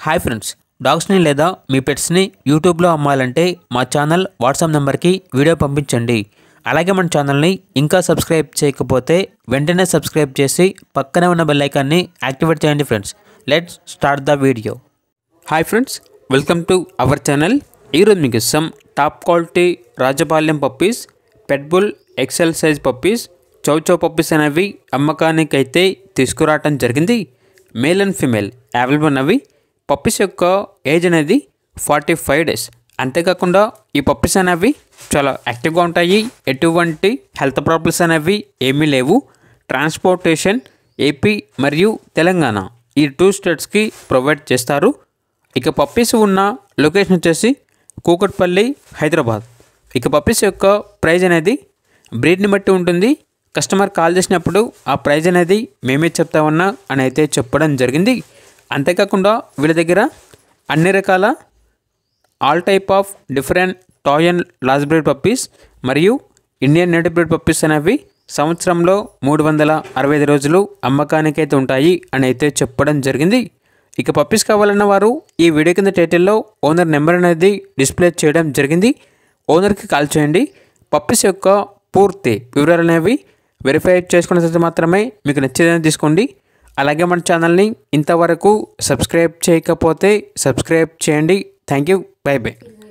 hi friends డాగ్స్ని లేదా మీ పెట్స్ని యూట్యూబ్లో అమ్మాలంటే మా ఛానల్ వాట్సాప్ నెంబర్కి వీడియో పంపించండి అలాగే మన ఛానల్ని ఇంకా సబ్స్క్రైబ్ చేయకపోతే వెంటనే సబ్స్క్రైబ్ చేసి పక్కనే ఉన్న బెల్ ఐకాన్ని యాక్టివేట్ చేయండి friends let's start the video hi friends welcome to our channel ఈరోజు మీకు ఇస్తాం top quality Rajapalayam puppies pitbull excel size puppies chow chow puppies అనేవి అమ్మకానికి అయితే తీసుకురావటం జరిగింది మేల్ అండ్ ఫిమేల్ అవైలబుల్ ఉన్నవి పప్పీస్ యొక్క ఏజ్ అనేది ఫార్టీ ఫైవ్ డేస్ అంతేకాకుండా ఈ పప్పీస్ అనేవి చాలా యాక్టివ్గా ఉంటాయి ఎటువంటి హెల్త్ ప్రాబ్లమ్స్ అనేవి ఏమీ లేవు ట్రాన్స్పోర్టేషన్ ఏపీ మరియు తెలంగాణ ఈ టూ స్టేట్స్కి ప్రొవైడ్ చేస్తారు ఇక పప్పీస్ ఉన్న లొకేషన్ వచ్చేసి కూకట్పల్లి హైదరాబాద్ ఇక పప్పీస్ యొక్క ప్రైజ్ అనేది బ్రీడ్ని బట్టి ఉంటుంది కస్టమర్ కాల్ చేసినప్పుడు ఆ ప్రైజ్ అనేది మేమే చెప్తామన్నా అని అయితే చెప్పడం జరిగింది అంతేకాకుండా వీళ్ళ దగ్గర అన్ని రకాల all type of different toy and last breed puppies మరియు ఇండియన్ నేటివ్ బ్రీడ్ పప్పీస్ అనేవి సంవత్సరంలో మూడు వందల అరవై ఐదు రోజులు అమ్మకానికైతే ఉంటాయి అని అయితే చెప్పడం జరిగింది ఇక పప్పీస్ కావాలన్న వారు ఈ వీడియో కింద టైటిల్లో ఓనర్ నెంబర్ అనేది డిస్ప్లే చేయడం జరిగింది ఓనర్కి కాల్ చేయండి పప్పీస్ యొక్క పూర్తి వివరాలు అనేవి వెరిఫై చేసుకున్న తర్వాత మాత్రమే మీకు నచ్చేదని తీసుకోండి అలాగే మన ఛానల్ని ఇంతవరకు సబ్స్క్రైబ్ చేయకపోతే సబ్స్క్రైబ్ చేయండి థ్యాంక్ యూ బై బై